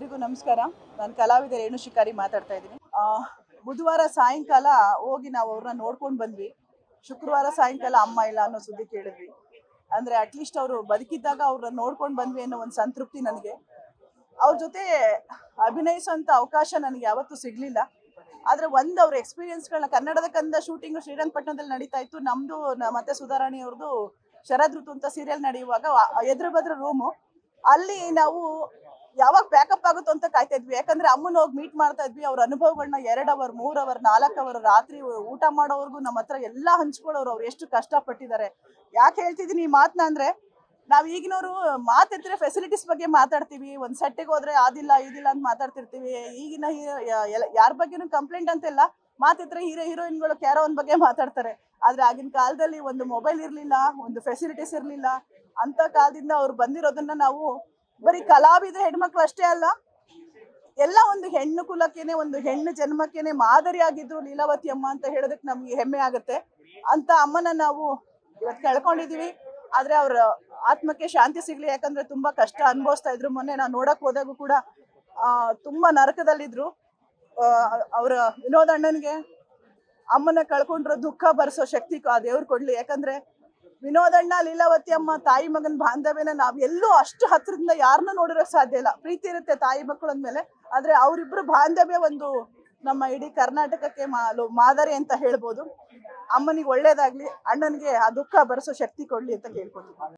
ಎಲ್ರಿಗೂ ನಮಸ್ಕಾರ ನಾನು ಕಲಾವಿದ ರೇಣು ಶಿಕಾರಿ ಮಾತಾಡ್ತಾ ಇದ್ದೀನಿ ಆ, ಬುಧವಾರ ಸಾಯಂಕಾಲ ಹೋಗಿ ನಾವು ಅವ್ರನ್ನ ನೋಡ್ಕೊಂಡು ಬಂದ್ವಿ ಶುಕ್ರವಾರ ಸಾಯಂಕಾಲ ಅಮ್ಮ ಇಲ್ಲ ಅನ್ನೋ ಸುದ್ದಿ ಕೇಳಿದ್ವಿ ಅಂದ್ರೆ ಅಟ್ಲೀಸ್ಟ್ ಅವರು ಬದುಕಿದ್ದಾಗ ಅವ್ರನ್ನ ನೋಡ್ಕೊಂಡು ಬಂದ್ವಿ ಅನ್ನೋ ಒಂದು ಸಂತೃಪ್ತಿ ನನಗೆ ಅವ್ರ ಜೊತೆ ಅಭಿನಯಿಸೋಂಥ ಅವಕಾಶ ನನಗೆ ಯಾವತ್ತೂ ಸಿಗ್ಲಿಲ್ಲ ಆದ್ರೆ ಒಂದು ಅವ್ರ ಎಕ್ಸ್ಪೀರಿಯನ್ಸ್ಗಳನ್ನ ಕನ್ನಡದ ಕಂದ ಶೂಟಿಂಗ್ ಶ್ರೀರಂಗಪಟ್ಟಣದಲ್ಲಿ ನಡೀತಾ ಇತ್ತು ನಮ್ದು ನ- ಮತ್ತೆ ಸುಧಾರಾಣಿ ಅವ್ರದ್ದು ಶರದ್ ಋತು ಅಂತ ಸೀರಿಯಲ್ ನಡೆಯುವಾಗ ಎದುರು ಬದ್ರ ರೂಮು ಅಲ್ಲಿ ನಾವು ಯಾವಾಗ ಪ್ಯಾಕಪ್ ಆಗುತ್ತೋ ಅಂತ ಕಾಯ್ತಾ ಇದ್ವಿ ಯಾಕಂದ್ರೆ ಅಮ್ಮನ ಹೋಗಿ ಮೀಟ್ ಮಾಡ್ತಾ ಇದ್ವಿ ಅವ್ರ ಅನುಭವಗಳನ್ನ ಎರಡ್ ಅವರ್ ಮೂರ್ ಅವರ್ ನಾಲ್ಕು ಅವರ್ ರಾತ್ರಿ ಊಟ ಮಾಡೋವರೆಗೂ ನಮ್ಮ ಹತ್ರ ಎಲ್ಲ ಹಂಚ್ಕೊಳ್ಳೋರು ಅವ್ರು ಎಷ್ಟು ಕಷ್ಟಪಟ್ಟಿದ್ದಾರೆ ಯಾಕೆ ಹೇಳ್ತಿದ್ದೀನಿ ಈ ಮಾತನ್ನ ಅಂದ್ರೆ ನಾವ್ ಈಗಿನವರು ಮಾತೆತ್ತಿದ್ರೆ ಫೆಸಿಲಿಟೀಸ್ ಬಗ್ಗೆ ಮಾತಾಡ್ತೀವಿ ಒಂದ್ ಸೆಟ್ಟಿಗೆ ಹೋದ್ರೆ ಅದಿಲ್ಲ ಇದಿಲ್ಲ ಅಂತ ಮಾತಾಡ್ತಿರ್ತೀವಿ ಈಗಿನ ಯಾರ ಬಗ್ಗೆನೂ ಕಂಪ್ಲೇಂಟ್ ಅಂತಿಲ್ಲ ಮಾತಿದ್ರೆ ಹೀರೋ ಹೀರೋಯಿನ್ಗಳು ಕ್ಯಾರೋನ್ ಬಗ್ಗೆ ಮಾತಾಡ್ತಾರೆ ಆದ್ರೆ ಆಗಿನ ಕಾಲದಲ್ಲಿ ಒಂದು ಮೊಬೈಲ್ ಇರ್ಲಿಲ್ಲ ಒಂದು ಫೆಸಿಲಿಟೀಸ್ ಇರ್ಲಿಲ್ಲ ಅಂತ ಕಾಲದಿಂದ ಅವ್ರು ಬಂದಿರೋದನ್ನ ನಾವು ಬರೀ ಕಲಾವಿದ ಹೆಣ್ಮಕ್ಳು ಅಷ್ಟೇ ಅಲ್ಲ ಎಲ್ಲ ಒಂದು ಹೆಣ್ಣು ಕುಲಕ್ಕೇನೆ ಒಂದು ಹೆಣ್ಣು ಜನ್ಮಕ್ಕೇನೆ ಮಾದರಿಯಾಗಿದ್ರು ಲೀಲಾವತಿ ಅಮ್ಮ ಅಂತ ಹೇಳೋದಕ್ಕೆ ನಮ್ಗೆ ಹೆಮ್ಮೆ ಆಗುತ್ತೆ ಅಂತ ಅಮ್ಮನ ನಾವು ಇವತ್ತು ಕಳ್ಕೊಂಡಿದೀವಿ ಆದ್ರೆ ಅವ್ರ ಆತ್ಮಕ್ಕೆ ಶಾಂತಿ ಸಿಗ್ಲಿ ಯಾಕಂದ್ರೆ ತುಂಬಾ ಕಷ್ಟ ಅನುಭವಿಸ್ತಾ ಇದ್ರು ಮೊನ್ನೆ ನಾವು ನೋಡಕ್ ಹೋದಾಗೂ ಕೂಡ ಆ ತುಂಬಾ ನರಕದಲ್ಲಿದ್ರು ಆ, ಅವ್ರ ವಿನೋದ್ ಅಣ್ಣನ್ಗೆ ಅಮ್ಮನ ಕಳ್ಕೊಂಡ್ರು ದುಃಖ ಭರಿಸೋ ಶಕ್ತಿ ಆ ದೇವ್ರು ಕೊಡ್ಲಿ ಯಾಕಂದ್ರೆ ವಿನೋದಣ್ಣ ಲೀಲಾವತಿ ಅಮ್ಮ ತಾಯಿ ಮಗನ ಬಾಂಧವ್ಯನ ನಾವ್ ಎಲ್ಲೂ ಅಷ್ಟು ಹತ್ರದಿಂದ ಯಾರನ್ನೂ ನೋಡಿರೋಕ್ ಸಾಧ್ಯ ಇಲ್ಲ ಪ್ರೀತಿ ಇರುತ್ತೆ ತಾಯಿ ಮಕ್ಕಳ ಮೇಲೆ ಆದ್ರೆ ಅವರಿಬ್ರು ಬಾಂಧವ್ಯ ಒಂದು ನಮ್ಮ ಇಡೀ ಕರ್ನಾಟಕಕ್ಕೆ ಮಾ- ಮಾದರಿ ಅಂತ ಹೇಳ್ಬೋದು ಅಮ್ಮನಿಗೆ ಒಳ್ಳೇದಾಗ್ಲಿ ಅಣ್ಣನಿಗೆ ಆ ದುಃಖ ಭರಿಸೋ ಶಕ್ತಿ ಕೊಡ್ಲಿ ಅಂತ ಕೇಳ್ಕೊತೀನಿ